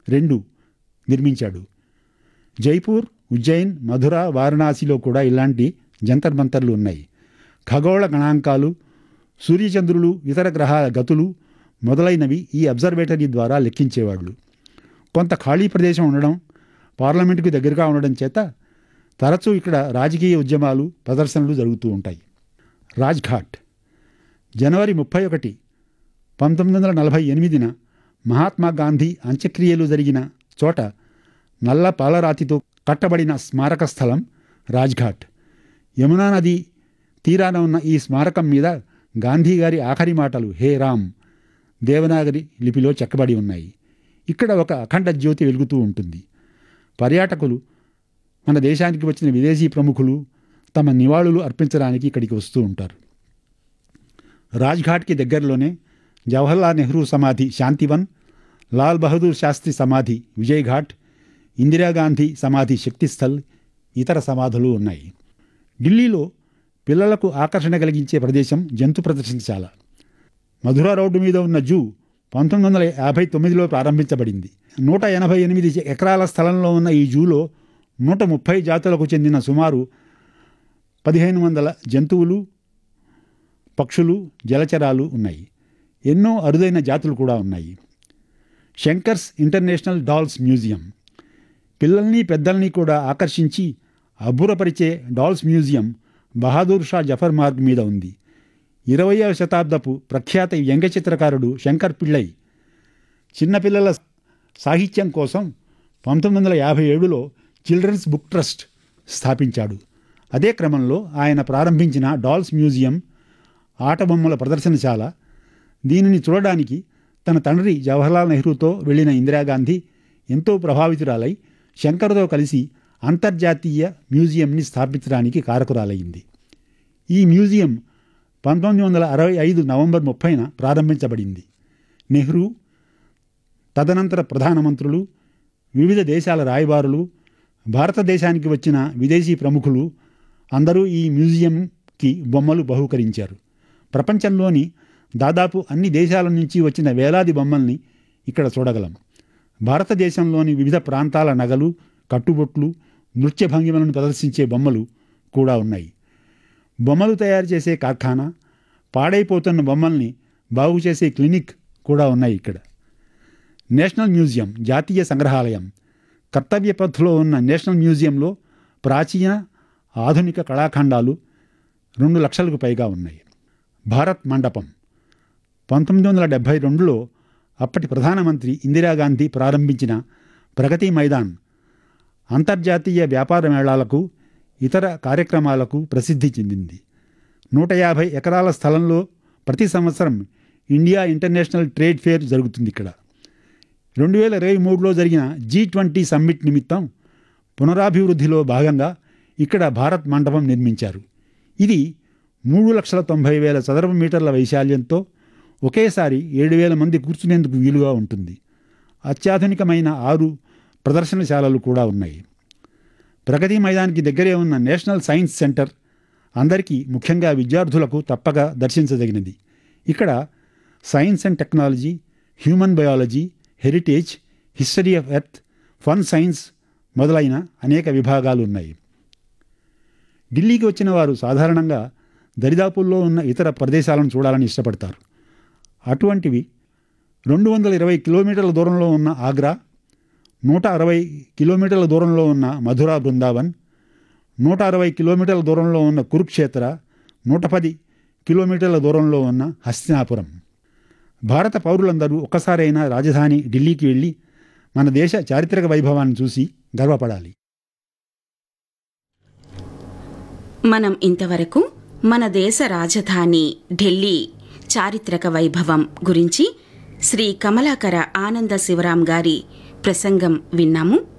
రెండు నిర్మించాడు జైపూర్ ఉజ్జయిన్ మధుర వారణాసిలో కూడా ఇలాంటి జంతర్ మంతర్లు ఉన్నాయి ఖగోళ గణాంకాలు సూర్యచంద్రులు ఇతర గ్రహాల గతులు మొదలైనవి ఈ అబ్జర్వేటరీ ద్వారా లెక్కించేవాళ్ళు కొంత ఖాళీ ప్రదేశం ఉండడం పార్లమెంటుకు దగ్గరగా ఉండడం చేత తరచూ ఇక్కడ రాజకీయ ఉద్యమాలు ప్రదర్శనలు జరుగుతూ ఉంటాయి రాజ్ఘాట్ జనవరి ముప్పై ఒకటి పంతొమ్మిది వందల నలభై ఎనిమిదిన మహాత్మా గాంధీ అంత్యక్రియలు జరిగిన చోట నల్ల పాలరాతితో కట్టబడిన స్మారక స్థలం రాజ్ఘాట్ యమునా నది తీరాన ఉన్న ఈ స్మారకం మీద గాంధీ గారి ఆఖరి మాటలు హే రామ్ దేవనాగరి లిపిలో చెక్కబడి ఉన్నాయి ఇక్కడ ఒక అఖండ జ్యోతి వెలుగుతూ ఉంటుంది పర్యాటకులు మన దేశానికి వచ్చిన విదేశీ ప్రముఖులు తమ నివాళులు అర్పించడానికి ఇక్కడికి వస్తూ ఉంటారు రాజ్ఘాట్కి దగ్గరలోనే జవహర్లాల్ నెహ్రూ సమాధి శాంతివన్ లాల్ బహదూర్ శాస్త్రి సమాధి విజయ్ ఘాట్ ఇందిరాగాంధీ సమాధి శక్తిస్థల్ ఇతర సమాధులు ఉన్నాయి ఢిల్లీలో పిల్లలకు ఆకర్షణ కలిగించే ప్రదేశం జంతు ప్రదర్శనశాల మధుర రోడ్డు మీద ఉన్న జూ పంతొమ్మిది వందల యాభై తొమ్మిదిలో ప్రారంభించబడింది నూట ఎనభై ఎనిమిది ఎకరాల స్థలంలో ఉన్న ఈ జూలో నూట ముప్పై జాతులకు చెందిన సుమారు పదిహేను వందల జంతువులు పక్షులు జలచరాలు ఉన్నాయి ఎన్నో అరుదైన జాతులు కూడా ఉన్నాయి శంకర్స్ ఇంటర్నేషనల్ డాల్స్ మ్యూజియం పిల్లల్ని పెద్దల్ని కూడా ఆకర్షించి అబ్బురపరిచే డాల్స్ మ్యూజియం బహాదూర్ షా జఫర్ మార్గ్ మీద ఉంది ఇరవయవ శతాబ్దపు ప్రఖ్యాత వ్యంగ్య చిత్రకారుడు శంకర్ పిళ్ళై చిన్నపిల్లల సాహిత్యం కోసం పంతొమ్మిది వందల యాభై ఏడులో చిల్డ్రన్స్ బుక్ ట్రస్ట్ స్థాపించాడు అదే క్రమంలో ఆయన ప్రారంభించిన డాల్స్ మ్యూజియం ఆటబొమ్మల ప్రదర్శనశాల దీనిని చూడడానికి తన తండ్రి జవహర్లాల్ నెహ్రూతో వెళ్ళిన ఇందిరాగాంధీ ఎంతో ప్రభావితురాలై శంకర్తో కలిసి అంతర్జాతీయ మ్యూజియంని స్థాపించడానికి కారకురాలయ్యింది ఈ మ్యూజియం పంతొమ్మిది వందల అరవై ఐదు నవంబర్ ముప్పైన ప్రారంభించబడింది నెహ్రూ తదనంతర ప్రధానమంత్రులు వివిధ దేశాల రాయబారులు భారతదేశానికి వచ్చిన విదేశీ ప్రముఖులు అందరూ ఈ మ్యూజియంకి బొమ్మలు బహూకరించారు ప్రపంచంలోని దాదాపు అన్ని దేశాల నుంచి వచ్చిన వేలాది బొమ్మల్ని ఇక్కడ చూడగలం భారతదేశంలోని వివిధ ప్రాంతాల నగలు కట్టుబొట్లు నృత్య భంగిమలను ప్రదర్శించే బొమ్మలు కూడా ఉన్నాయి బొమ్మలు తయారు చేసే కార్ఖానా పాడైపోతున్న బొమ్మల్ని బాగు చేసే క్లినిక్ కూడా ఉన్నాయి ఇక్కడ నేషనల్ మ్యూజియం జాతీయ సంగ్రహాలయం కర్తవ్య పథ్లో ఉన్న నేషనల్ మ్యూజియంలో ప్రాచీన ఆధునిక కళాఖండాలు రెండు లక్షలకు పైగా ఉన్నాయి భారత్ మండపం పంతొమ్మిది వందల డెబ్భై రెండులో అప్పటి ప్రధానమంత్రి ఇందిరాగాంధీ ప్రారంభించిన ప్రగతి మైదాన్ అంతర్జాతీయ వ్యాపార మేళాలకు ఇతర కార్యక్రమాలకు ప్రసిద్ధి చెందింది నూట యాభై ఎకరాల స్థలంలో ప్రతి సంవత్సరం ఇండియా ఇంటర్నేషనల్ ట్రేడ్ ఫేర్ జరుగుతుంది ఇక్కడ రెండు వేల ఇరవై మూడులో జరిగిన జీ ట్వంటీ సమ్మిట్ నిమిత్తం పునరాభివృద్ధిలో భాగంగా ఇక్కడ భారత్ మండపం నిర్మించారు ఇది మూడు లక్షల తొంభై వేల చదరపు మీటర్ల వైశాల్యంతో ఒకేసారి ఏడు వేల మంది కూర్చునేందుకు వీలుగా ఉంటుంది అత్యాధునికమైన ఆరు ప్రదర్శనశాలలు కూడా ఉన్నాయి ప్రగతి మైదానికి దగ్గరే ఉన్న నేషనల్ సైన్స్ సెంటర్ అందరికీ ముఖ్యంగా విద్యార్థులకు తప్పక దర్శించదగినది ఇక్కడ science and technology human biology heritage history of earth fun science మొదలైన అనేక విభాగాలు ఉన్నాయి ఢిల్లీకి వచ్చిన వారు సాధారణంగా దరిదాపుల్లో ఉన్న ఇతర ప్రదేశాలను చూడాలని ఇష్టపడతారు అటువంటివి రెండు వందల ఇరవై కిలోమీటర్ల దూరంలో ఉన్న ఆగ్రా నూట అరవై కిలోమీటర్ల దూరంలో ఉన్న మధురా బృందావన్ నూట అరవై కిలోమీటర్ల దూరంలో ఉన్న కురుక్షేత్ర నూట పది కిలోమీటర్ల దూరంలో ఉన్న హస్తినాపురం భారత పౌరులందరూ ఒక్కసారైనా రాజధాని ఢిల్లీకి వెళ్ళి మన దేశ చారిత్రక వైభవాన్ని చూసి గర్వపడాలి మనం ఇంతవరకు మన దేశ రాజధాని ఢిల్లీ చారిత్రక వైభవం గురించి శ్రీ కమలాకర ఆనంద శివరాం గారి ప్రసంగం విన్నాము